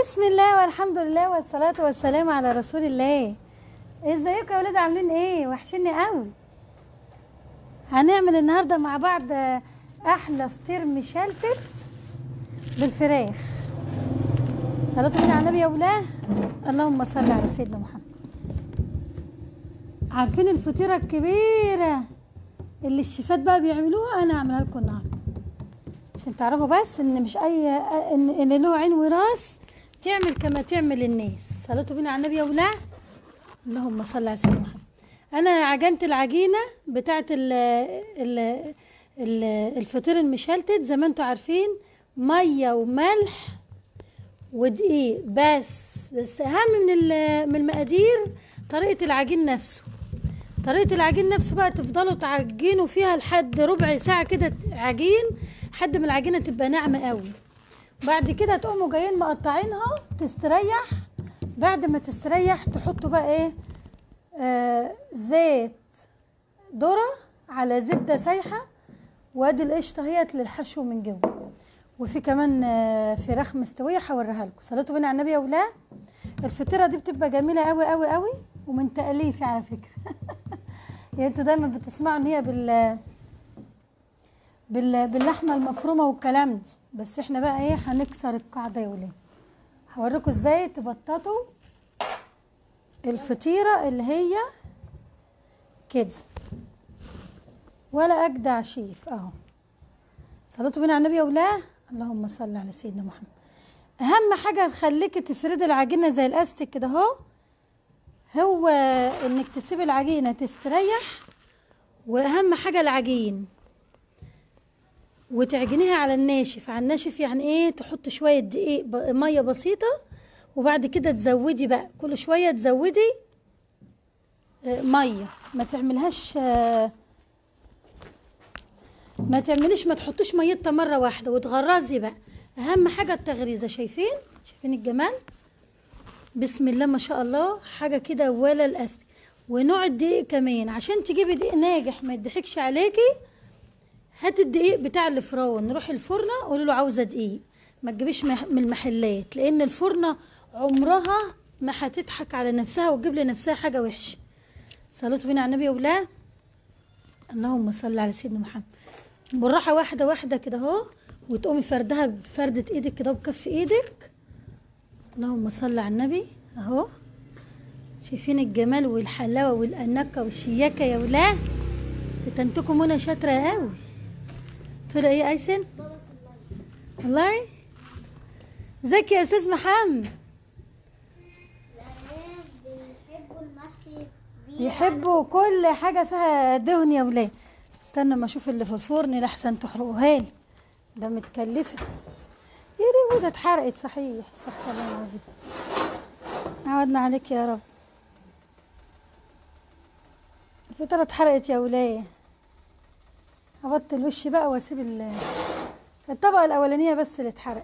بسم الله والحمد لله والصلاة والسلام على رسول الله ازيكم يا ولاد عاملين ايه وحشني قوي هنعمل النهارده مع بعض احلى فطير مشلتت بالفراخ صلاة من على النبي يا ولاه اللهم صل على سيدنا محمد عارفين الفطيرة الكبيرة اللي الشيفات بقى بيعملوها انا هعملها لكم النهارده عشان تعرفوا بس ان مش اي ان, إن له عين وراس تعمل كما تعمل الناس صلاة بينا على النبي يا ولاه اللهم صل على سيدنا محمد انا عجنت العجينه بتاعه ال ال ال الفطير المشلتت زي ما انتم عارفين ميه وملح ودقيق بس بس اهم من من المقادير طريقه العجين نفسه طريقه العجين نفسه بقى تفضلوا تعجنوا فيها لحد ربع ساعه كده عجين لحد ما العجينه تبقى ناعمه قوي بعد كده تقوموا جايين مقطعينها تستريح بعد ما تستريح تحطوا بقى ايه آه زيت ذره على زبده سايحه وادي القشطه اهيت للحشو من جوه وفي كمان آه فراخ مستويه هوريها لكم صلاه بينا على النبي يا ولاد الفطيره دي بتبقى جميله قوي قوي قوي ومن تاليفي على فكره يعني انتوا دايما بتسمعوا ان هي بال بال باللحمه المفرومه والكلام ده بس احنا بقى ايه هنكسر القاعده يا ولاد هوريكم ازاي تبططوا الفطيره اللي هي كده ولا اجدع شيف اهو صلاه بينا على النبي يا ولاه اللهم صل على سيدنا محمد اهم حاجه تخليكي تفردي العجينه زي الاستيك كده اهو هو انك تسيبي العجينه تستريح واهم حاجه العجين وتعجنيها على الناشف على الناشف يعني ايه تحط شويه دقيق ميه بسيطه وبعد كده تزودي بقى كل شويه تزودي ميه ما تعملهاش ما تعمليش ما تحطيش ميتها مره واحده وتغرزي بقى اهم حاجه التغريزه شايفين شايفين الجمال بسم الله ما شاء الله حاجه كده ولا الاستك ونوع الدقيق كمان عشان تجيبي دقيق ناجح ما يضحكش عليكي هات الدقيق بتاع الفران روحي الفرنه قولي له عاوزه دقيق ما تجيبيش من المحلات لان الفرنه عمرها ما هتضحك على نفسها وتجيب لنفسها حاجه وحشه صلاه بينا على النبي يا ولاد اللهم صل على سيدنا محمد بالراحه واحده واحده كده اهو وتقومي فردها بفردة ايدك كده وبكف ايدك اللهم صل على النبي اهو شايفين الجمال والحلاوه والاناقه والشياكه يا ولاد ده انتكم منى شاطره قوي تقول ايه يا ايسن والله ازيك يا استاذ محمد يحبوا كل حاجه فيها دهن يا ولاد استنى ما اشوف اللي في الفرن لحسن تحرقوها لي ده متكلفه يا ريت ده اتحرقت صحيح استغفر الله العظيم عودنا عليك يا رب الفطره اتحرقت يا ولاد هبطل وشي بقى واسيب الطبقه الاولانيه بس اللي اتحرقت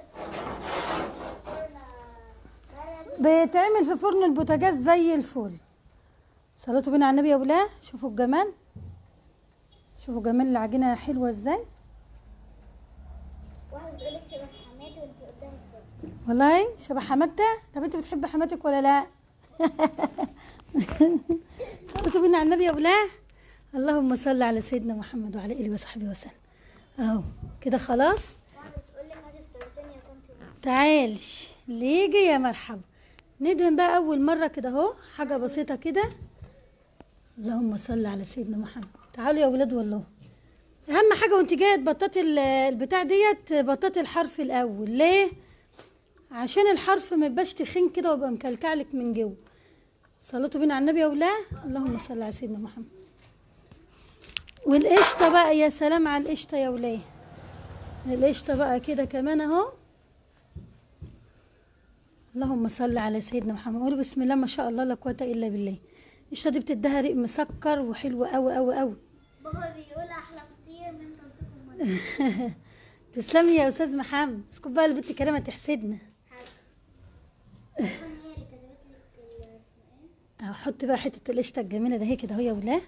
بيتعمل في فرن البوتاجاز زي الفل صلاه بينا على النبي يا ولاد شوفوا الجمال شوفوا جمال العجينه حلوه ازاي واحدة بتقولك شبه حماتي وانت قدام الفرن والله شبه حماتها طب انت بتحب حماتك ولا لا صلاه بينا على النبي يا ولاد اللهم صل على سيدنا محمد وعلى اله وصحبه وسلم اهو كده خلاص واحدة بتقولك هاتي فطرتين يا كنت تعالي اللي يجي يا مرحبا ندهن بقى اول مره كده اهو حاجه بسيطه كده اللهم صل على سيدنا محمد تعالوا يا ولاد والله اهم حاجه وانت جايه تبططي البتاع ديت بططي الحرف الاول ليه عشان الحرف ما يبقاش تخين كده ويبقى مكلكعلك من جوه صلاه بينا على النبي يا ولاد اللهم صل على سيدنا محمد والقشطه بقى يا سلام على القشطه يا ولاد القشطه بقى كده كمان اهو اللهم صل على سيدنا محمد قولوا بسم الله ما شاء الله لا قوه الا بالله القشطه دي بتديها ريق مسكر وحلو قوي قوي قوي بابا بيقول احلى فطير من طنطكم منى تسلمي يا استاذ محمد اسكت بقى البنت كريمه تحسدنا هي اللي كتبت لك ال- اسمه ايه احط بقى حته القشطه الجميله ده هي كده اهو يا ولاد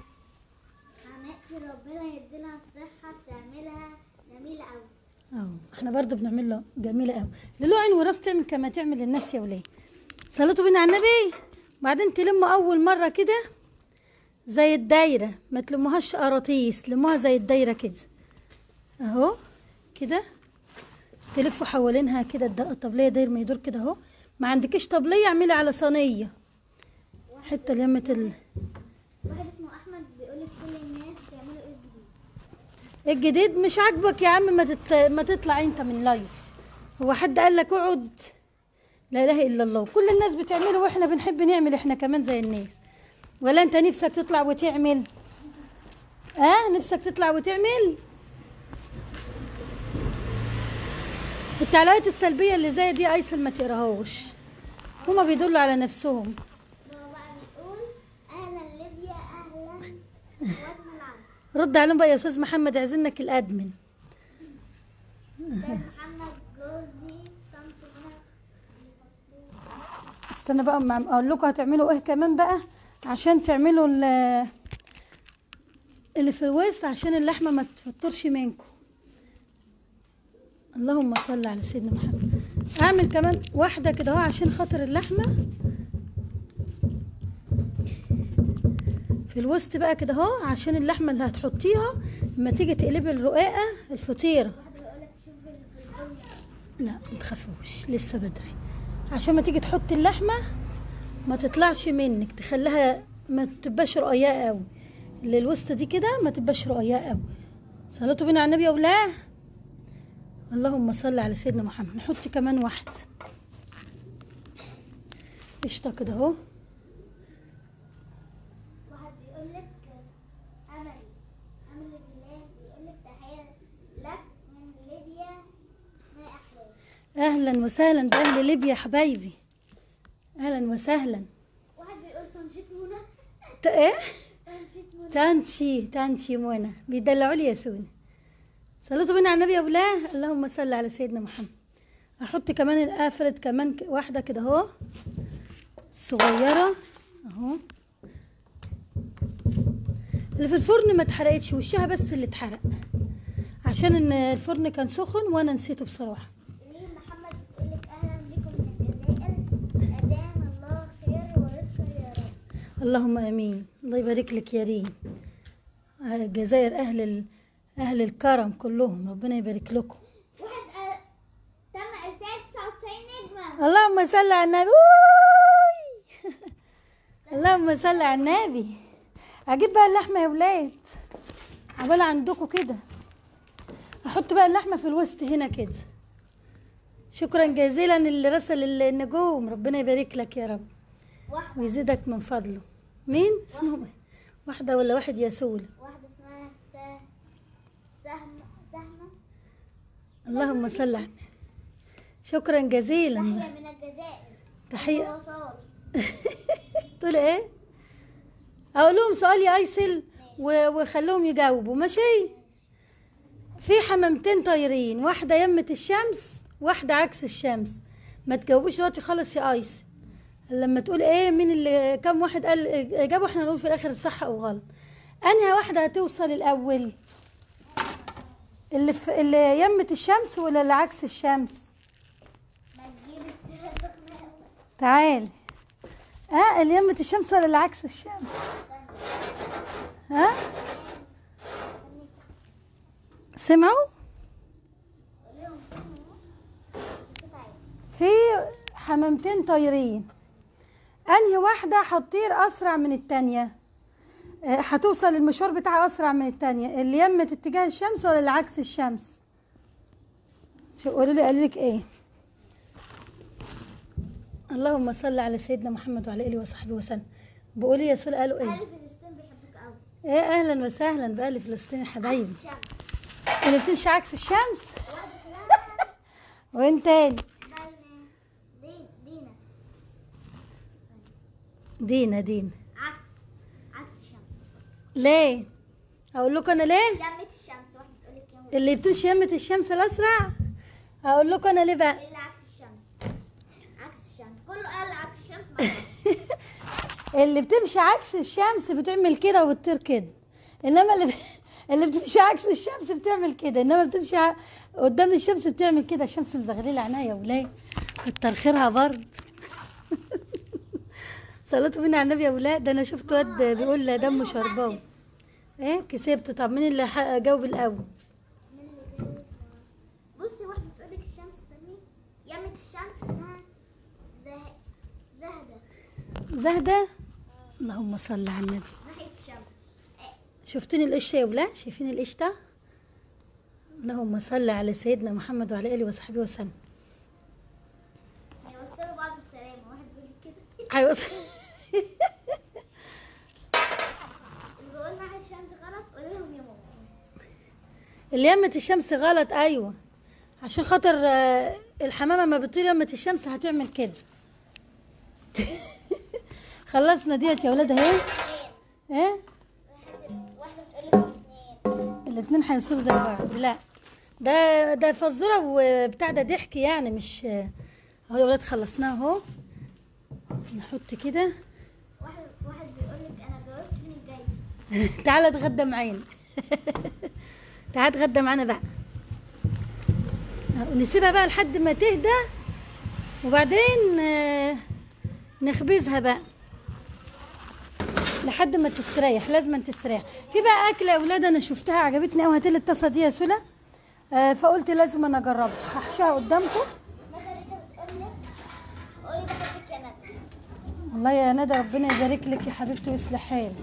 حماتي ربنا يديلها الصحة بتعملها جميلة أوي اهو احنا برضو بنعمل له جميله قوي اللي له عين وراس تعمل كما تعمل الناس يا وليه صليتوا بينا على النبي بعدين تلموا اول مره كده زي الدايره ما تلموهاش قراطيس لموها زي الدايره كده اهو كده تلفوا حوالينها كده الدقه الطبليه داير ما يدور كده اهو ما عندكيش طبليه اعملي على صينيه حته لمه ال... واحد اسمه احمد بيقول لك كل الناس بتعملوا ايه جديد الجديد مش عاجبك يا عم ما, تت... ما تطلع انت من لايف هو حد قال لك اقعد لا اله الا الله كل الناس بتعمله واحنا بنحب نعمل احنا كمان زي الناس ولا انت نفسك تطلع وتعمل اه نفسك تطلع وتعمل التعليقات السلبية اللي زي دي ايسل ما تقراهوش هما بيدلوا على نفسهم بابا بقى بيقول اهلا ليبيا اهلا واد ملعب رد عليهم بقى يا استاذ محمد عايزينك الادمن استاذ محمد جوزي طنط منى بيحطوه استنى بقى أما اقول لكم هتعملوا ايه كمان بقى عشان تعملوا ال- اللي في الوسط عشان اللحمه ما تفطرش منكم اللهم صل على سيدنا محمد اعمل كمان واحده كده اهو عشان خاطر اللحمه في الوسط بقى كده اهو عشان اللحمه اللي هتحطيها لما تيجي تقلبي الرقاقه الفطيره واحد بيقول لك شوف الفلفل لا ما تخافوش لسه بدري عشان ما تيجي تحط اللحمه ما تطلعش منك تخليها ما تبقاش رقيقه قوي اللي الوسط دي كده ما تبقاش رقيقه قوي صلاتوا بينا على النبي يا ولاه اللهم صل على سيدنا محمد نحط كمان واحد قشطه كده اهو واحد بيقول لك املي امل بالله بيقول لك تحيه لك من ليبيا ما احلى اهلا وسهلا باهل ليبيا يا حبايبي اهلا وسهلا واحد بيقول تنشيط منى ت- ايه تنشيط منى تانشي تانشي منى بيدلعوا لي يا سوني صليتوا بينا على النبي يا ولاه اللهم صل على سيدنا محمد احط كمان افرد كمان ك- واحده كده اهو صغيره اهو اللي في الفرن ما اتحرقتش وشها بس اللي اتحرق عشان ان الفرن كان سخن وانا نسيته بصراحه ليه محمد بتقول لك اهلا بكم من الجزائر ادام الله خير ورزق يا رب اللهم امين الله يبارك لك يا ريم آه، الجزائر اهل ال... اهل الكرم كلهم ربنا يبارك لكم واحد آه، تم ارسال 99 نجمه اللهم صل على النبي أوي. اللهم صل على النبي اجيب بقى اللحمه يا ولاد عبال عندكم كده احط بقى اللحمه في الوسط هنا كده شكرا جزيلا اللي رسل النجوم ربنا يبارك لك يا رب واحده ويزيدك من فضله مين اسمهم ايه واحده ولا واحد يسول واحده اسمها سه- سهم سهمه اللهم صل على النبي شكرا جزيلا تحيه من الجزائر تحيه وصال تقول ايه اقول لهم سؤال يا ايسل و- وخليهم يجاوبوا ماشي في حمامتين طايرين واحده يمة الشمس واحده عكس الشمس ما تجاوبوش دلوقتي خالص يا ايسل لما تقول ايه مين اللي كم واحد قال اجابوا احنا نقول في الاخر صح او غلط انهي واحده هتوصل الاول اللي في اللي يمة الشمس ولا اللي عكس الشمس ما تجيب الثلاثة تعالي ها اللي يمة الشمس ولا اللي عكس الشمس ها سمعوا في حمامتين طايرين انهي واحدة هتطير اسرع من التانية آه، هتوصل المشوار بتاعها اسرع من التانية اللي يمة اتجاه الشمس ولا اللي عكس الشمس شو قولوا لي قالوا لك ايه اللهم صل على سيدنا محمد وعلى اله وصحبه وسلم بقولوا يا سول قالوا ايه أهل فلسطين بيحبوك أوي ايه اهلا وسهلا باهل فلسطين يا حبايبي الشمس اللي بتمشي عكس الشمس واحدة اسمها وين تاني دينا دي- دينا دينا دينا عكس عكس الشمس ليه اقول لكم انا ليه يمة الشمس واحدة تقول لك يمة اللي بتمشي يمة الشمس الاسرع اقول لكم انا ليه بقى إيه اللي عكس الشمس عكس الشمس كله قال عكس الشمس ما قالش. اللي بتمشي عكس الشمس بتعمل كده وبتطير كده انما اللي اللي بتمشي عكس الشمس بتعمل كده انما بتمشي ع- قدام الشمس بتعمل كده الشمس مزغلله عينيا يا ولاد كتر خيرها برضه صلاتوا بينا على النبي يا ولاد ده انا شفت واد بيقول دمه شربان ايه كسبت طب مين اللي ح- جاوب الاول بصي واحدة بتقول لك الشمس تاني يمة الشمس اسمها زه... زهدة زهده اللهم صل على النبي ناحية الشمس شفتني القشة يا ولاد شايفين القشطة اللهم صل على سيدنا محمد وعلى اله وصحبه وسلم يوصلوا بعض بالسلامة واحد بيقول لك كده ايوه اللي بيقول ناحية الشمس غلط قولي لهم يا ماما اللي يمة الشمس غلط ايوه عشان خاطر آه، الحمامة ما بتطير يمة الشمس هتعمل كده خلصنا ديت يا ولاد اهي ايه واحدة بتقول لك اثنين الاتنين هيوصلوا زي بعض لا ده ده فزوره وبتاع ده ضحك يعني مش اهو يا ولاد خلصناه اهو نحط كده واحد واحد بيقول لك انا جاوبت فين الجايزة تعالى اتغدى معانا تعالى اتغدى معانا بقى نسيبها بقى لحد ما تهدى وبعدين آه، نخبزها بقى لحد ما تستريح لازم تستريح في بقى اكله يا اولاد انا شفتها عجبتني قوي هاتلي الطاسه دي يا سلا آه، فقلت لازم انا اجربها هحشيها قدامكم مثلا انت بتقول لك قولي بحبك يا ندى والله يا ندى ربنا يبارك لك يا حبيبتي ويصلح حالك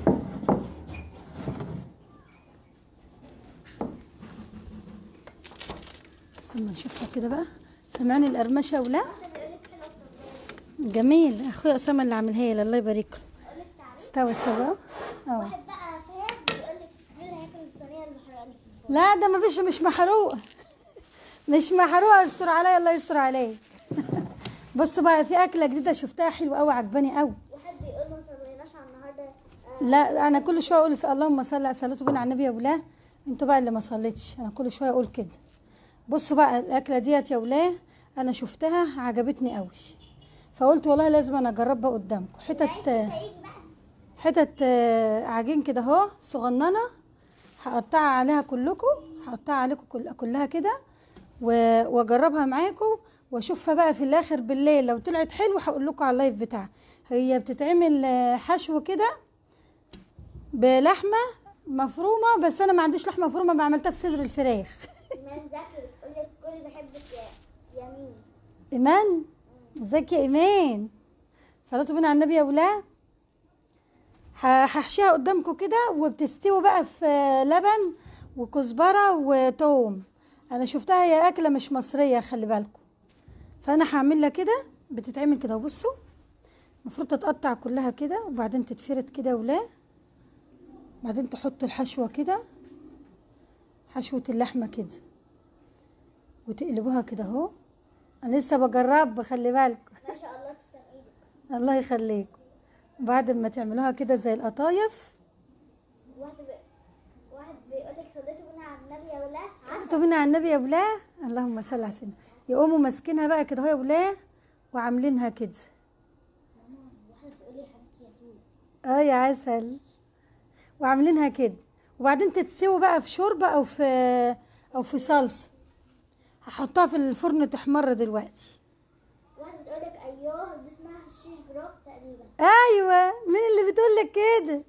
استنى نشوفها كده بقى سامعاني القرمشه ولا واحدة بيقول لك حلوة التربية جميل اخويا اسامه اللي عاملها لي الله يبارك له اقول لك تعالى استوت سوا اه واحد بقى فاهم بيقول لك مين اللي هياكل الصينية المحرقة في الفرن لا ده ما فيش مش محروقه مش محروقه استر عليا الله يستر عليك بصوا بقى في اكله جديده شفتها حلوه قوي عجباني قوي واحد بيقول ما صليناش على النهارده آه، لا انا كل شويه اقول اللهم صل على صلاه بين على النبي يا ولاه انتوا بقى اللي ما صليتش انا كل شويه اقول كده بصوا بقى الاكله ديت يا ولاه انا شفتها عجبتني قوي فقلت والله لازم انا اجربها قدامكم حتت هيجي بقى حتت آه، عجين كده اهو صغننه هقطعها عليها كلكم هقطعها عليكم كل كلها كده و- واجربها معاكم واشوفها بقى في الاخر بالليل لو طلعت حلوه هقول لكم على اللايف بتاعها هي بتتعمل آه، حشو كده بلحمه مفرومه بس انا ما عنديش لحمه مفرومه ما عملتها في صدر الفراخ ايمان زكي بتقول لك كل بحبك يا يمين ايمان ازيك يا ايمان صلاه بينا على النبي يا ولاد ه- هحشيها قدامكم كده وبتستوي بقى في لبن وكزبره وتوم انا شفتها هي اكله مش مصريه خلي بالكم فانا هعملها كده بتتعمل كده وبصوا المفروض تتقطع كلها كده وبعدين تتفرد كده ولا بعدين تحطوا الحشوه كده حشوه اللحمه كده وتقلبوها كده اهو انا لسه بجرب خلي بالكم ما شاء الله تسلم ايدك الله يخليكم بعد ما تعملوها كده زي القطايف واحد بي... واحد بيقول لك صليتوا بينا على النبي يا ولاد صلتوا بينا على النبي يا بلاه اللهم صل على سيدنا يقوموا ماسكينها بقى كده اهو يا بلاه وعاملينها كده واحد بتقول لي حبيبتي ياسمين اه يا عسل وعاملينها كده وبعدين تتسوي بقى في شوربه او في او في صلصه هحطها في الفرن تحمر دلوقتي واحد بتقول لك ايوه دي اسمها الشيش بروك تقريبا ايوه مين اللي بتقول لك كده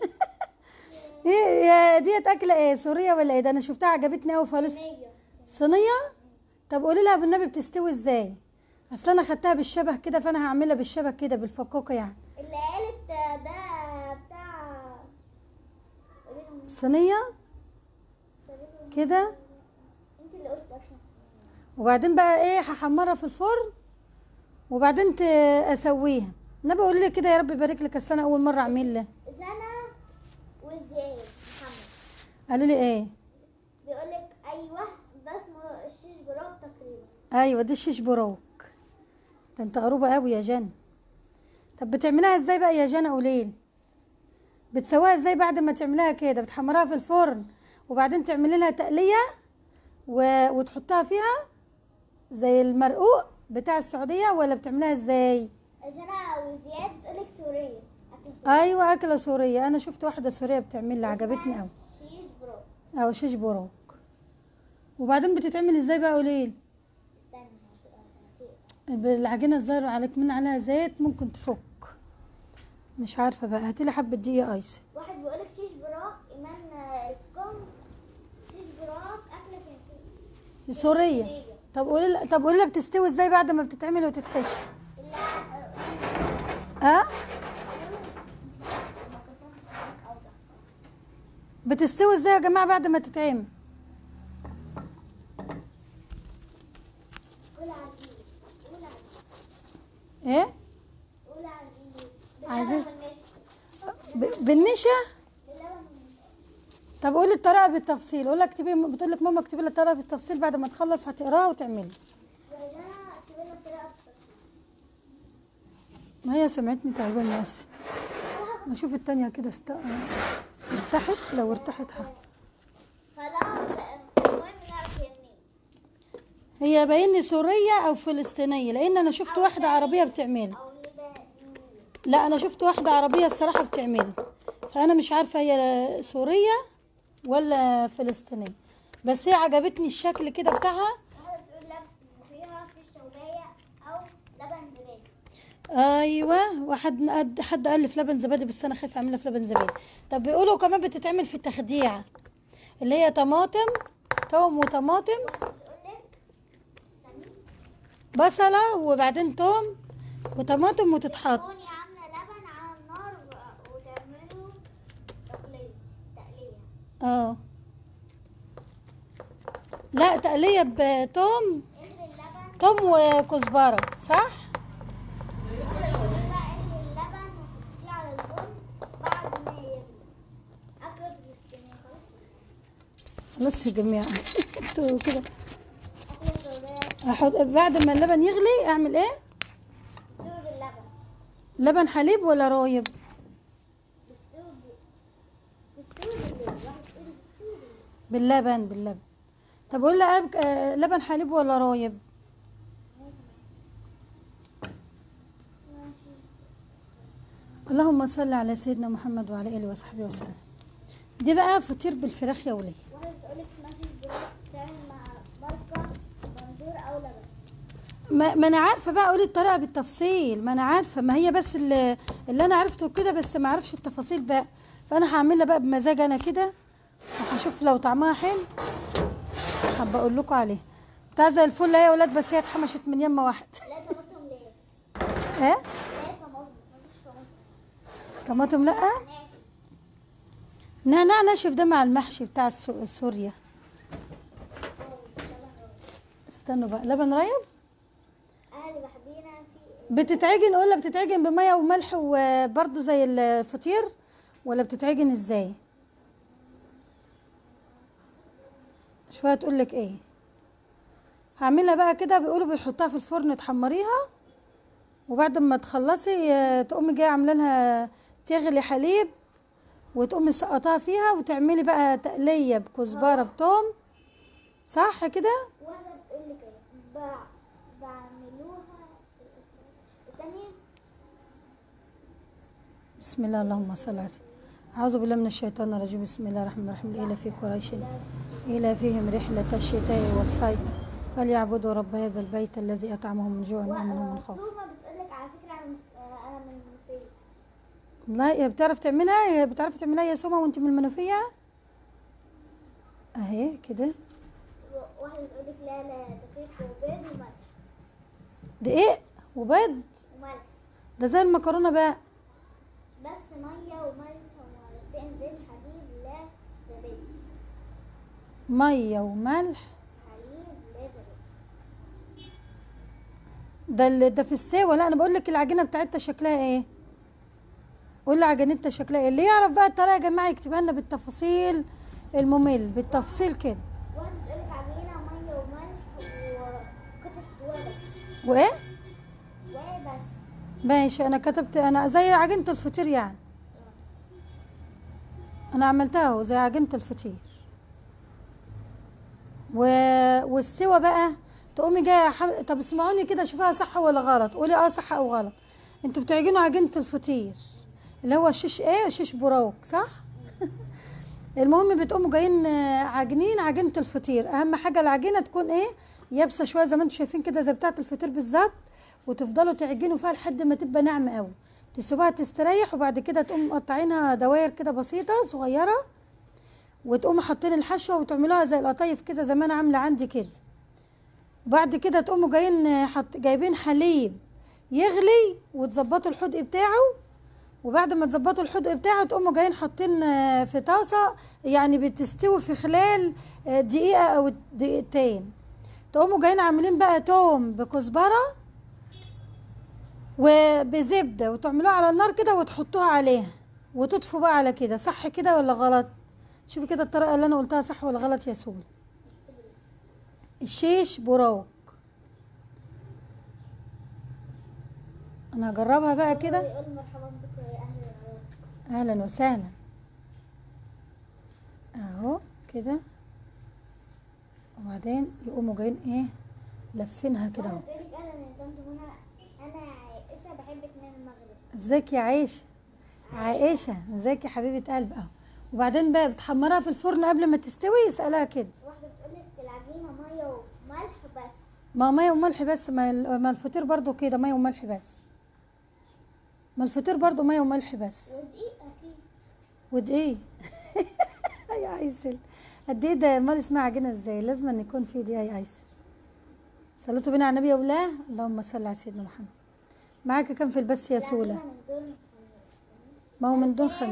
ايه يا ديت اكله ايه سوريه ولا ايه ده انا شفتها عجبتني قوي خالص صينية صينيه طب قولي لها بالنبي بتستوي ازاي اصل انا خدتها بالشبه كده فانا هعملها بالشبه كده بالفكوكه يعني اللي قالت ده بتاع قولي لهم صينيه صليتوا كده انت اللي قلت اصلا وبعدين بقى ايه هحمرها في الفرن وبعدين ت- اسويها النبي قولي لي كده يا رب يبارك لك اصل انا اول مره اعمل زنا وزياد محمد قالوا لي ايه بيقول لك ايوه ده اسمه الشيش بروك تقريبا ايوه دي الشيش بروك ده انت قروبه قوي يا جنى طب بتعملها ازاي بقى يا جنى قوليلي بتسويها ازاي بعد ما تعملها كده بتحمرها في الفرن وبعدين تعملي لها تقليه و... وتحطها فيها زي المرقوق بتاع السعوديه ولا بتعملها ازاي زنا وزياد بتقول لك سورية اكل سوري ايوه اكله سوريه انا شفت واحده سوريه بتعمل لي عجبتني قوي شيش بروك او شيش براك وبعدين بتتعمل ازاي بقى قوليلي استنى هتبقى- بالعجينه الزهر عليك من عليها زيت ممكن تفك مش عارفه بقى هاتيلي حبه دقيق ايسر واحد بيقولك شيش براك ايمان آه، الكم شيش براك اكله في سوريه طب قولي لي طب قولي لي بتستوي ازاي بعد ما بتتعمل وتتحشي اه بتستوي ازاي يا جماعه بعد ما تتعمل قول عزيز قول عزيز ايه قول عزيز عزيز. باللبن ب- بالنشا باللبن والنشا. طب قولي الطريقه بالتفصيل قولي اكتبي بتقول لك ماما اكتبي لي الطريقه بالتفصيل بعد ما تخلص هتقراها وتعملي وهنا اكتب لنا الطريقه اكتر ما هي سمعتني تقريبا بس اشوف التانية كده است... ارتحت لو ارتحت ح... خلاص المهم نعرف هي منين هي باينني سورية او فلسطينية لان انا شفت واحدة عربية بتعملها او لبنانيه لا انا شفت واحدة عربية الصراحة بتعملها فانا مش عارفة هي سورية ولا فلسطينية بس هي عجبتني الشكل كده بتاعها واحده بتقول لك فيها فيش توبيه او لبن زبادي ايوه واحد قد حد قال لي في لبن زبادي بس انا خايفه اعملها في لبن زبادي طب بيقولوا كمان بتتعمل في تخديعه اللي هي طماطم توم وطماطم بتقول لك استني بصله وبعدين توم وطماطم وتتحط تكوني عامله لبن على النار و- وتعملوا تقليه تقليه اه لا تقليه بتوم اغلي اللبن توم وكزبره صح بقى اغلي اللبن وحطيه على البن بعد ما يغلي اكل فلسطيني خلاص خلاص يا جماعه انتوا كده اكل سوريه احط بعد ما اللبن يغلي اعمل ايه بتستوي باللبن لبن حليب ولا رايب بتستوي ب- بتستوي بالليل واحد تقول بتستوي بالليل باللبن باللبن طب قول لي أب- آه، لبن حليب ولا رايب ماشي اللهم صل على سيدنا محمد وعلى اله وصحبه وسلم دي بقى فطير بالفراخ يا وليه واحد تقول لك ماشي براك تعمل مع مرقه بندور او لبن ما, ما انا عارفه بقى قولي الطريقه بالتفصيل ما انا عارفه ما هي بس اللي, اللي انا عرفته كده بس ما اعرفش التفاصيل بقى فانا هعملها بقى بمزاج انا كده وهشوف لو طعمها حلو حابه اقول لكم عليه بتاع زي الفل يا ولاد بس هي اتحمشت من يمه واحد لا طماطم ليه ها لا طماطم مفيش طماطم طماطم لا ناشف نعناع ناشف ده مع المحشي بتاع السو- سوريا استنوا بقى لبن رايب اهلي بحبينا في بتتعجن ولا بتتعجن بميه وملح وبرده زي الفطير ولا بتتعجن ازاي شويه تقول لك ايه هعملها بقى كده بيقولوا بيحطوها في الفرن تحمريها وبعد ما تخلصي آه، تقومي جايه عامله لها تغلي حليب وتقومي سقطاها فيها وتعملي بقى تقليه بكزبره بتوم صح كده واحده بتقول لك ايه بع- بعملوها استني بسم الله اللهم صل على سيدنا أعوذ بالله من الشيطان الرجيم بسم الله الرحمن الرحيم إلى في قريش إلى فيهم رحلة الشتاء والصيف فليعبدوا رب هذا البيت الذي أطعمهم من جوع وآمنهم من خوف مصومه بتقول لك على فكره انا مس- آه، انا من المنوفيه لا هي بتعرف تعملها هي بتعرف تعملها يا سوما وانت من المنوفية أهي كده و- واحده بتقول لك لا لا دقيق وبيض وملح دقيق وبيض وملح ده زي المكرونة بقى بس ميه وملح ومعلقتين زيت حليب لا زبادي مية وملح حليب لا زبادي ده اللي ده في السوا لا انا بقول لك العجينه بتاعتها شكلها ايه قول لي عجينتها شكلها ايه اللي يعرف بقى الطريقه يا جماعه يكتبها لنا بالتفاصيل الممل بالتفصيل كده واحده بتقول لك عجينه ميه وملح وقطعه وبس وايه وبس ماشي انا كتبت انا زي عجينه الفطير يعني انا عملتها اهو زي عجينه الفطير و... والسوا بقى تقومي جايه ح... طب اسمعوني كده شوفها صح ولا غلط قولي اه صح او غلط انتوا بتعجنوا عجينه الفطير اللي هو شيش ايه شيش براك صح المهم بتقوموا جايين آه، عاجنين عجينه الفطير اهم حاجه العجينه تكون ايه يابسه شويه زي ما انتم شايفين كده زي بتاعه الفطير بالظبط وتفضلوا تعجنوا فيها لحد ما تبقى ناعمه قوي تسيبوها تستريح وبعد كده تقوموا مقطعينها دواير كده بسيطه صغيره وتقوموا حاطين الحشوه وتعملوها زي القطايف كده زي ما انا عامله عندي كده وبعد كده تقوموا جايين آه، حط جايبين حليب يغلي وتظبطوا الحدق بتاعه وبعد ما تظبطوا الحدق بتاعه تقوموا جايين حاطين آه، في طاسه يعني بتستوي في خلال آه، دقيقه او دقيقتين تقوموا جايين عاملين بقى توم بكزبره وبزبده وتعملوها على النار كده وتحطوها عليها وتطفوا بقى على كده صح كده ولا غلط شوفي كده الطريقه اللي انا قلتها صح ولا غلط يا سول الشيش براك انا هجربها بقى كده يقول مرحبا بكم يا اهل العراق اهلا وسهلا اهو كده وبعدين يقوموا جايين ايه لفينها كده اهو بتقولك اهلا يا طنط منى انا عائشه بحبك من المغرب ازيك يا عيشه عائشه ازيك يا حبيبه قلب اهو وبعدين بقى بتحمرها في الفرن قبل ما تستوي يسالها كده واحده بتقولك العجينه ميه وملح بس ما ميه وملح بس ما ال- ما الفطير برضو كده ميه وملح بس ما الفطير برضو ميه وملح بس ودقيق اكيد ودقيق يا عيسل قد ايه ده امال اسمها عجينه ازاي لازم ان يكون في دقيق يا عيسل صليتوا بينا على النبي يا ولاه اللهم صل على سيدنا محمد معاك كام في البث يا سوله العجينة من دون ما هو من دون خميس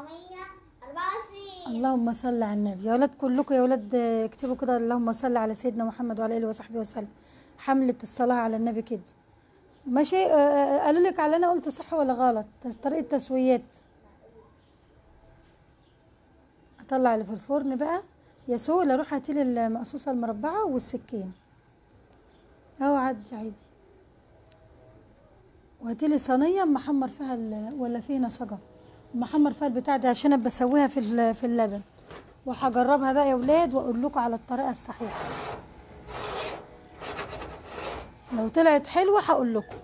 424 اللهم صل على النبي يا ولاد كلكم يا ولاد آه، اكتبوا كده اللهم صل على سيدنا محمد وعلى اله وصحبه وسلم حملة الصلاة على النبي كده ماشي آه، آه، قالوا لك على انا قلت صح ولا غلط طريقة تسويات اطلع اللي في الفرن بقى يا سوله روح هاتي لي المقصوصة المربعة والسكين اهو عدي عادي وهاتي لي صينية محمر فيها ال- ولا فيه نسجة محمر فيها البتاع دي عشان أنا بسويها في ال- في اللبن وهجربها بقى يا ولاد واقول لكم على الطريقة الصحيحة لو طلعت حلوة هقول لكم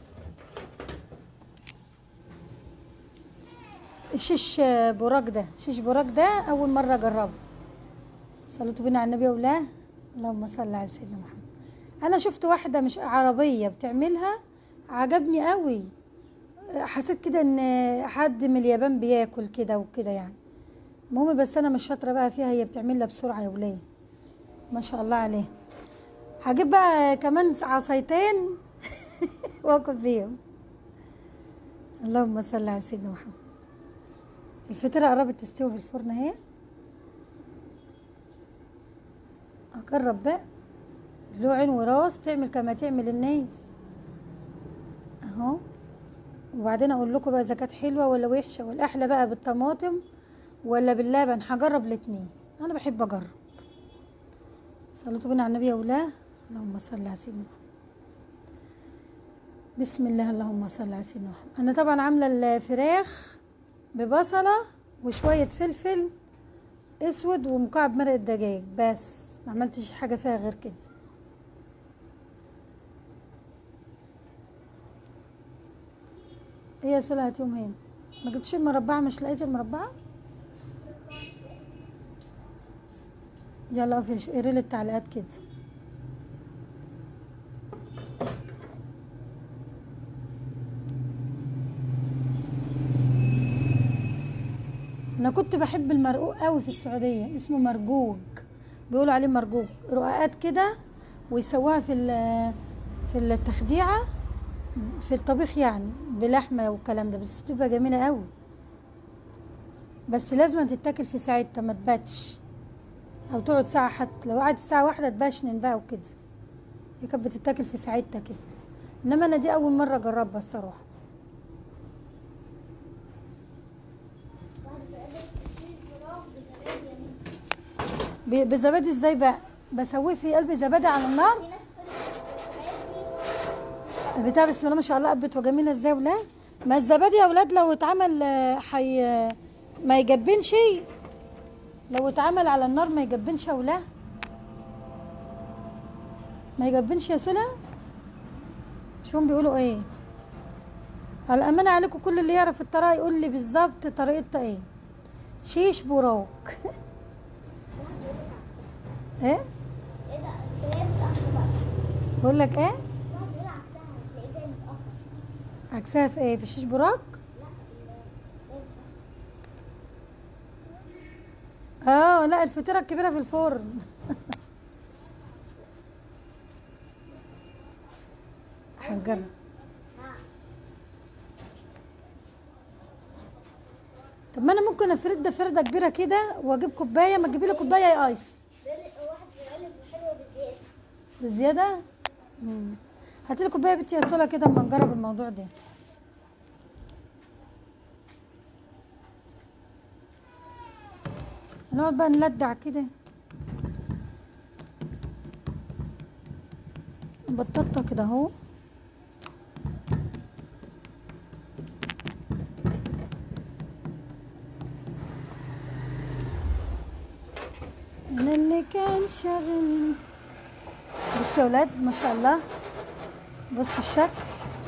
الشيش براك ده شيش براك ده اول مرة اجربه صليتوا بينا على النبي ولا اللهم صل على سيدنا محمد انا شفت واحدة مش عربية بتعملها عجبني قوي حسيت كده ان حد من اليابان بياكل كده وكده يعني المهم بس انا مش شاطره بقى فيها هي بتعملها بسرعه يا وليه ما شاء الله عليها هجيب بقى كمان عصايتين واكل بيهم اللهم صل على سيدنا محمد الفطيره قربت تستوي في الفرن اهي اجرب بقى له عين وراس تعمل كما تعمل الناس اهو وبعدين اقول لكم بقى اذا كانت حلوه ولا وحشه والاحلى بقى بالطماطم ولا باللبن هجرب الاتنين انا بحب اجرب صليتوا بينا على النبي يا ولاه اللهم صل على سيدنا محمد بسم الله اللهم صل على سيدنا محمد انا طبعا عامله الفراخ ببصله وشويه فلفل اسود ومكعب مرق الدجاج بس ما عملتش حاجه فيها غير كده ايه يا سلا هاتيهم هنا ما جبتش المربعة مش لقيت المربعة يلا فيش قري لي التعليقات كده انا كنت بحب المرقوق قوي في السعوديه اسمه مرجوج بيقولوا عليه مرجوج رقاقات كده ويسووها في ال- في التخديعه في الطبيخ يعني بلحمه والكلام ده بس تبقى جميله قوي بس لازم تتاكل في ساعتها ما تباتش او تقعد ساعه حتى لو قعدت ساعه واحده تبشنن بقى وكده هي كانت بتتاكل في ساعتها كده انما انا دي اول مره اجربها الصراحه ب- بزبادي ازاي بقى بسويه في قلب زبادي على النار في ناس بتقول الحاجات دي البتاع بسم الله ما شاء الله قبت وجميله ازاي ولا ما الزبادي يا اولاد لو اتعمل آه، حي ما يجبنش لو اتعمل على النار ما يجبنش يا ولا ما يجبنش يا سلا شوفهم بيقولوا ايه على الامانه عليكم كل اللي يعرف الطريقه يقول لي بالظبط طريقتها ايه شيش بوراك واحد بيقول لك عكسها ايه ايه ده تلاقيه متأخر بقى بقول لك ايه واحد بيقول عكسها هتلاقيه جاي متأخر عكسها في ايه في شيش بوراك لا في ال- جاي متأخر. اه لا الفطيره الكبيره في الفرن هنجرب نعم طب ما انا ممكن افرد ده فرده كبيره كده واجيب كوبايه ما تجيبي لي كوبايه يا ايس بيقول لك واحد بيقول لك حلوة بزيادة بزياده امم هاتي لي كوبايه يا بنتي يا سولا كده اما نجرب الموضوع ده نقعد بقى نلدع كده بطاطا كده اهو انا اللي كان شاغلني بصوا يا ولاد ما شاء الله بصوا الشكل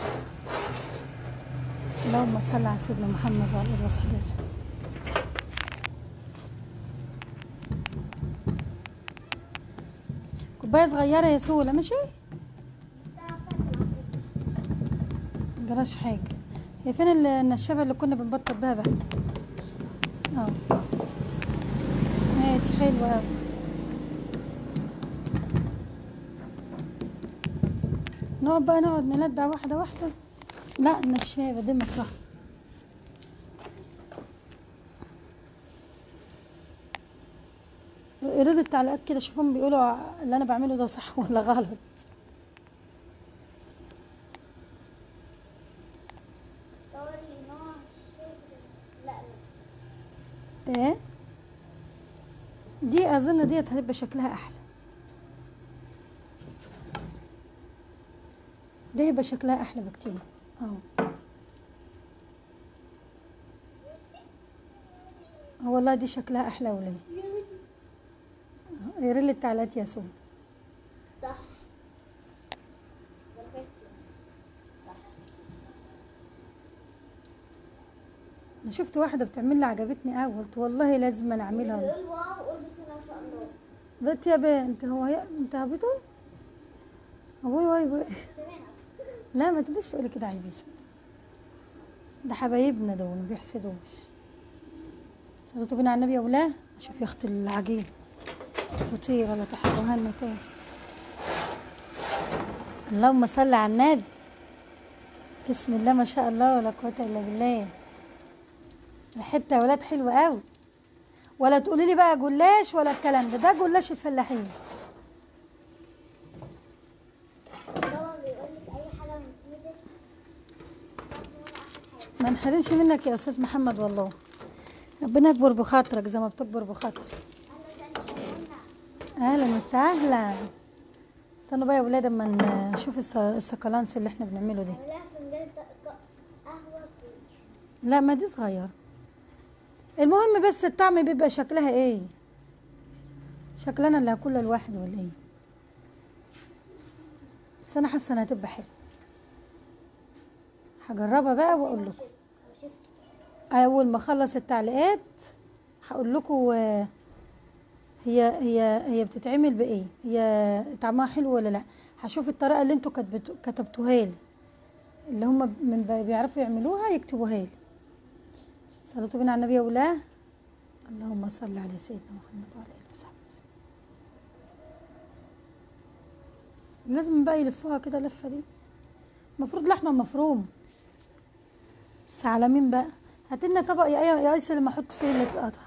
اللهم صل على سيدنا محمد وعلى اله وصحبه وسلم كوبايه صغيره يا سوله ماشي مجراش حاجه هي فين ال- النشابه اللي كنا بنبطل بها بقى اه ماشي حلوه قوي نقعد بقى نقعد نلدع واحدة واحدة لا النشابة دي مطرح قريت التعليقات كده شوفهم بيقولوا ع- اللي انا بعمله ده صح ولا غلط طوري نوع لا لا ايه دي اظن ديت هتبقى شكلها احلى دي هيبقى شكلها احلى بكتير اه اه والله دي شكلها احلى وليه يري التعليقات يا سون صح بالفعل. صح انا شفت واحده بتعمل لي عجبتني قوي قلت والله لازم أنا اعملها بيقول واو قول بسم الله ما شاء الله بنت يا بنت هو هي انت هبيطه ابوي واي واي سمعنا لا ما تبقيش تقولي كده عيب يا سون. ده حبايبنا دول ما بيحسدوش صلوا بينا على النبي يا ولاه شوف يا اختي العجين الفطيره لا تحرهن تاني اللهم صل على النبي بسم الله ما شاء الله ولا قوه الا بالله الحته يا ولاد حلوه قوي ولا تقولي لي بقى جلاش ولا الكلام ده ده جلاش الفلاحين بابا بيقول لك اي حاجه من ايدك احلى حاجه ما نحرمش منك يا استاذ محمد والله ربنا يكبر بخاطرك زي ما بتكبر بخاطري اهلا وسهلا استنوا بقى يا ولاد اما نشوف الس- السكالانس اللي احنا بنعمله ده عاملاها فنجان ق- ق- قهوه صغير لا ما دي صغيرة المهم بس الطعم بيبقى شكلها ايه شكلنا اللي هاكلها الواحد ولا ايه بس انا حاسه انها هتبقى حلوه هجربها بقى واقول لكم اول ما اخلص التعليقات هقول لكم آه، هي هي هي بتتعمل بايه هي طعمها حلو ولا لا هشوف الطريقه اللي انتوا كتبتو- كتبتوها لي اللي هم من ب- بيعرفوا يعملوها يكتبوها لي صلوا بنا على النبي يا ولاه اللهم صل على سيدنا محمد وعلى اله وصحبه وسلم لازم بقى يلفوها كده لفه دي المفروض لحمه مفروم بس على مين بقى هاتلنا طبق يا ايه يا ايسر لما احط فيه اللي اتقطع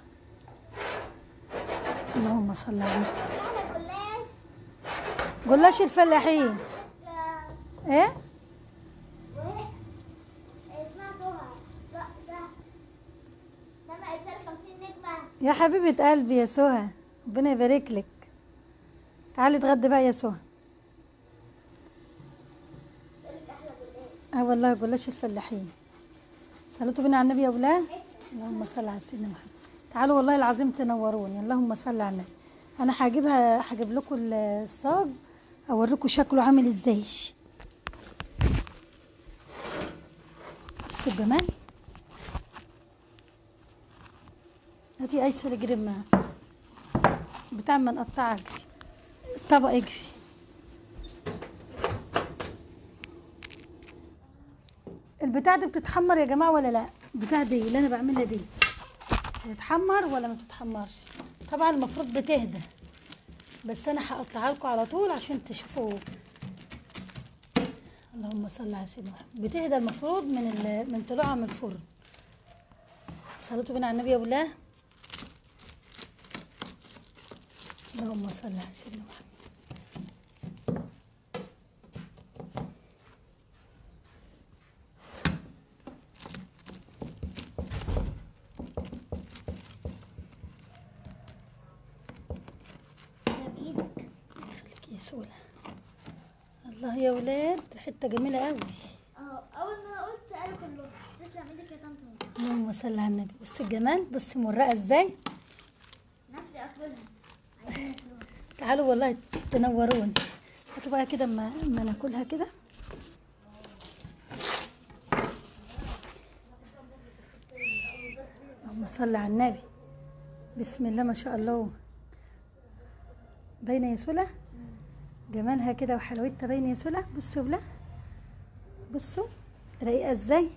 اللهم صل على النبي احنا جلاش جلاش الفلاحين ك- ايه وهي اسمها طه لا ده سامع رسالة 50 نجمة يا حبيبة قلبي يا سهى ربنا يبارك لك تعالي اتغدي بقى يا سهى تقول لك احلى جلاش اه والله جلاش الفلاحين صلوا بنا على النبي يا ولاد اللهم صل على سيدنا محمد تعالوا والله العظيم تنوروني اللهم صل على النبي انا هجيبها هجيب لكم الصاج اوريكم شكله عامل ازاي بصوا الجمال هاتي ايسر اجري معاها بتاع ما نقطع اجري طبق اجري البتاع دي بتتحمر يا جماعه ولا لا البتاع دي اللي انا بعملها دي بتتحمر ولا ما بتتحمرش طبعا المفروض بتهدى بس انا هقطعها لكم على طول عشان تشوفوا اللهم صل على سيدنا محمد بتهدى المفروض من ال- من طلوعها من الفرن صليتوا بينا على النبي يا ابو الله اللهم صل على سيدنا محمد ده بايدك يخليك يا سوله الله يا ولاد حته جميله قوي اه اول ما قلت قالوا كله تسلم ايدك يا طنط اللهم صل على النبي بص الجمال بص مرقه ازاي نفسي اكلها عايزين ناكلها تعالوا والله تنوروني هاتوا بقى كده اما اما ناكلها كده اللهم صل على النبي بسم الله ما شاء الله باينه يا سوله جمالها كده وحلاوتها باينه يا سوله بصوا بلا بصوا رقيقه ازاي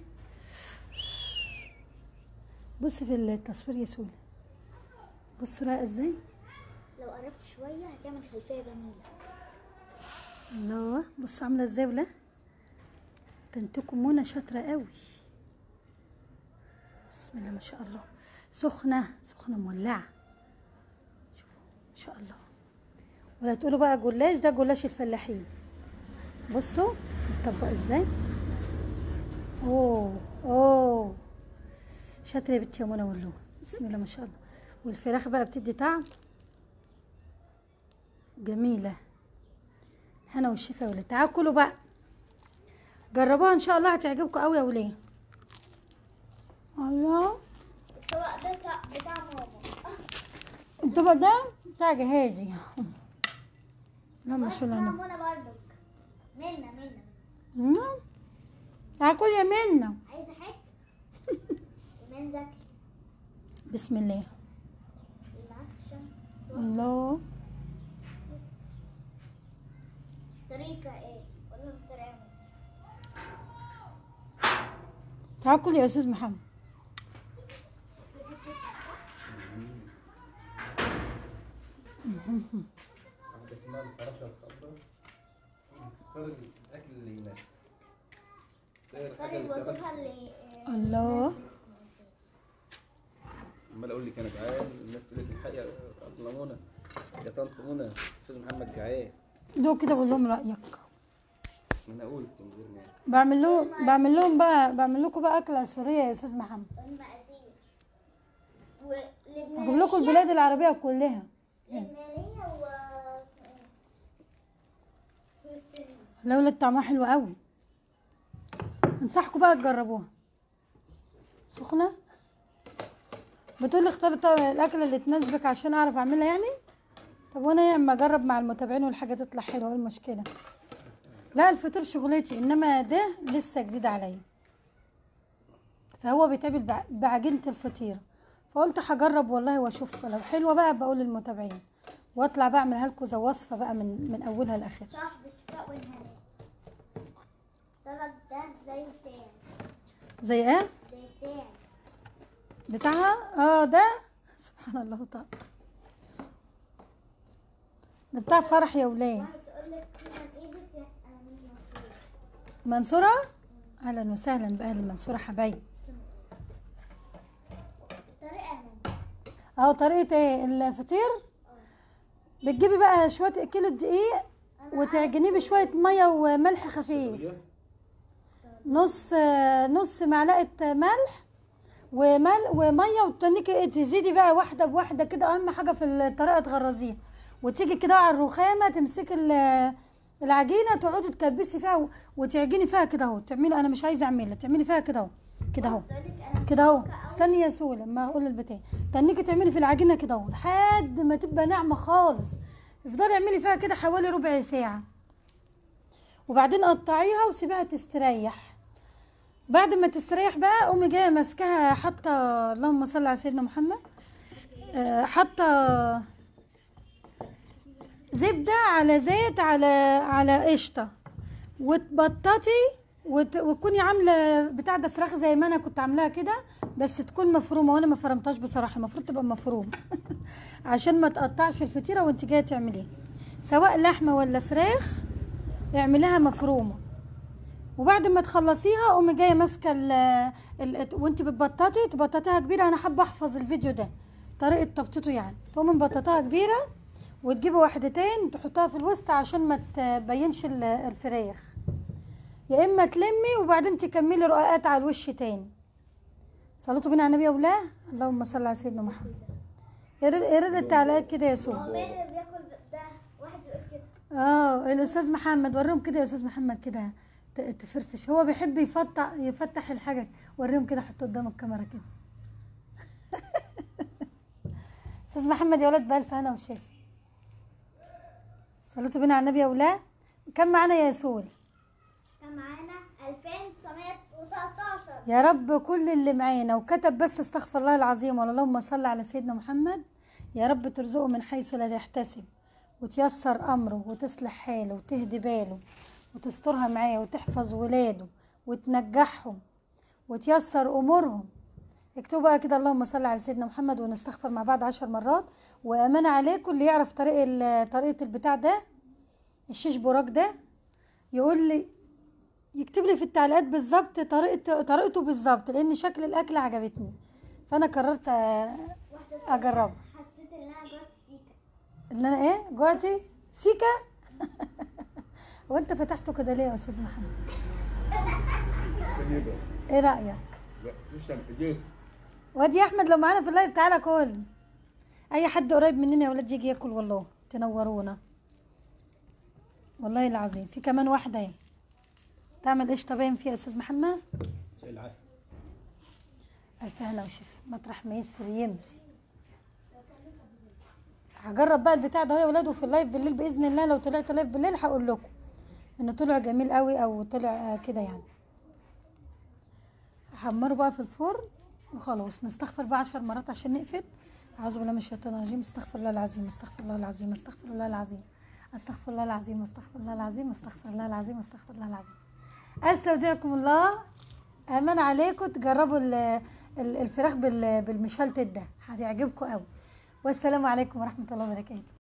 بص في التصوير يا سوله بصوا رقيقه ازاي لو قربت شويه هتعمل خلفيه جميله الله بصوا عامله ازاي ولا ده انتكم منى شاطره قوي بسم الله ما شاء الله سخنه سخنه مولعه شوفوا ما شاء الله ولا تقولوا بقى جلاش ده جلاش الفلاحين بصوا بتطبق ازاي اوه اوه شاطره يا بنتي يا منى والله بسم الله ما شاء الله والفراخ بقى بتدي طعم جميله هنا والشفا يا ولاد تعالوا كلوا بقى جربوها ان شاء الله هتعجبكم قوي يا ولاد الله الطبق ده بتاع بتاع ماما الطبق ده بتاع جهازي اللهم بس صل على النبي منى برضك منا منا مم. تعالوا كل يا منى عايزه حاجه ايمان زكي بسم الله اللي معاك الشمس الله طريقه ايه ولا طريقه تعالوا كل يا استاذ محمد واحدة اسمها الفراشة الخضراء اختار الأكل اللي يناسبك اختار الحاجة طيب اللي تعرف وصفها اللي الله عمال أقول لك أنا جعان الناس تقول لك الحقيقة يا طنط منى يا طنط منى أستاذ محمد جعان دول كده بقول لهم رايك ما أنا قلت من غير ما بعمل لهم بعمل لهم بقى بعمل لكم بقى اكله سوريه يا استاذ محمد المقادير هجيب ولبنانيه لكم البلاد العربيه كلها لبنانيه و اسمه ايه فلسطينيه لا ولاد طعمها حلو قوي انصحكم بقى تجربوها سخنه بتقولي اختار طب الاكله اللي تناسبك عشان اعرف اعملها يعني طب وانا يعني ما اجرب مع المتابعين والحاجه تطلع حلوه ايه المشكله لا الفطور شغلتي انما ده لسه جديد عليا فهو بيتعمل بع- بعجينه الفطيره فقلت هجرب والله واشوف لو حلوه بقى بقول للمتابعين واطلع بعملها لكم زي وصفه بقى من من اولها لاخرها صاحب الشفاء والهناء الطبق ده زي بتاعي زي ايه زي بتاعي بتاعها اه ده سبحان الله تعالى ده بتاع فرح يا ولاد واحد تقول لك من ايدك يا انا من مصر منصورة اهلا وسهلا باهل المنصورة حبايبي الطريقه من اهو طريقة ايه الفطير بتجيبي بقى شوية كيلو دقيق وتعجنيه بشوية مية وملح خفيف نص نص معلقة ملح ومل ومية وتنيكي تزيدي بقى واحدة بواحدة كده أهم حاجة في الطريقة تغرزيها وتيجي كده على الرخامة تمسكي ال- العجينة تقعدي تكبسي فيها و- وتعجني فيها كده اهو تعملي أنا مش عايزة أعملها تعملي فيها كده اهو كده اهو تقول لك انا كده اهو استني يا سو لما اقول البتاع تنيكي تعملي في العجينه كده اهو لحد ما تبقى ناعمه خالص افضلي اعملي فيها كده حوالي ربع ساعه وبعدين قطعيها وسيبيها تستريح بعد ما تستريح بقى قومي جايه ماسكاها حاطه اللهم صل على سيدنا محمد آه، حاطه زبده على زيت على على قشطه وتبططي وت... وتكوني عامله بتاع ده فراخ زي ما انا كنت عاملاها كده بس تكون مفرومه وانا ما فرمتهاش بصراحه المفروض تبقى مفرومه عشان ما تقطعش الفطيره وانت جايه تعمليها سواء لحمه ولا فراخ اعمليها مفرومه وبعد ما تخلصيها قومي جايه ماسكه ال ال وانت بتبططي تبططيها كبيره انا حابه احفظ الفيديو ده طريقه تبطيطه يعني تقومي مبططاها كبيره وتجيبي واحدتين تحطها في الوسط عشان ما تبينش ال- الفراخ يا اما تلمي وبعدين تكملي رقاقات على الوش تاني صليتوا بينا على النبي يا ولاه اللهم صل على سيدنا محمد يا ريت يا ريت التعليقات كده يا سو هو مين اللي بياكل ده واحد بيقول كده اه الاستاذ محمد وريهم كده يا استاذ محمد كده ت- تفرفش هو بيحب يفتح يفتح الحاجه وريهم كده حطه قدام الكاميرا كده استاذ محمد يا ولد بألف هنا وشاف صليتوا بينا على النبي يا ولاه كم معانا يا ياسول كان معانا 2913 يا رب كل اللي معانا وكتب بس استغفر الله العظيم ولا اللهم صل على سيدنا محمد يا رب ترزقه من حيث لا يحتسب وتيسر امره وتصلح حاله وتهدي باله وتسترها معاه وتحفظ ولاده وتنجحهم وتيسر امورهم اكتبوا بقى كده اللهم صل على سيدنا محمد ونستغفر مع بعض عشر مرات وامانه عليكم اللي يعرف طريق ال- طريقه البتاع ده الشيش براك ده يقول لي يكتب لي في التعليقات بالظبط طريقه طريقته بالظبط لان شكل الاكل عجبتني فانا قررت أ- واحدة اجربه حسيت ان انا جوعت سيكا ان انا ايه جوعتي سيكا وانت فتحته كده ليه يا استاذ محمد طيبة ايه رايك لا مش انت جيت وادي يا احمد لو معانا في اللايف تعالى كل اي حد قريب مننا يا ولاد يجي ياكل والله تنورونا والله العظيم في كمان واحده اهي تعمل قشطه باين فيها يا استاذ محمد زي العسل الف هنا وشفا مطرح ما يسر يمشي هجرب بقى البتاع ده يا ولاد وفي اللايف بالليل باذن الله لو طلعت لايف بالليل هقول لكم انه طلع جميل قوي او طلع آه، كده يعني هحمره بقى في الفرن وخلاص نستغفر بقى عشر مرات عشان نقفل اعوذ بالله من الشيطان الرجيم استغفر الله العظيم استغفر الله العظيم استغفر الله العظيم استغفر الله العظيم استغفر الله العظيم استغفر الله العظيم استغفر الله العظيم استودعكم الله امان عليكم تجربوا ال- ال- الفراخ بال- بالمشلتت ده هتعجبكم قوي والسلام عليكم ورحمه الله وبركاته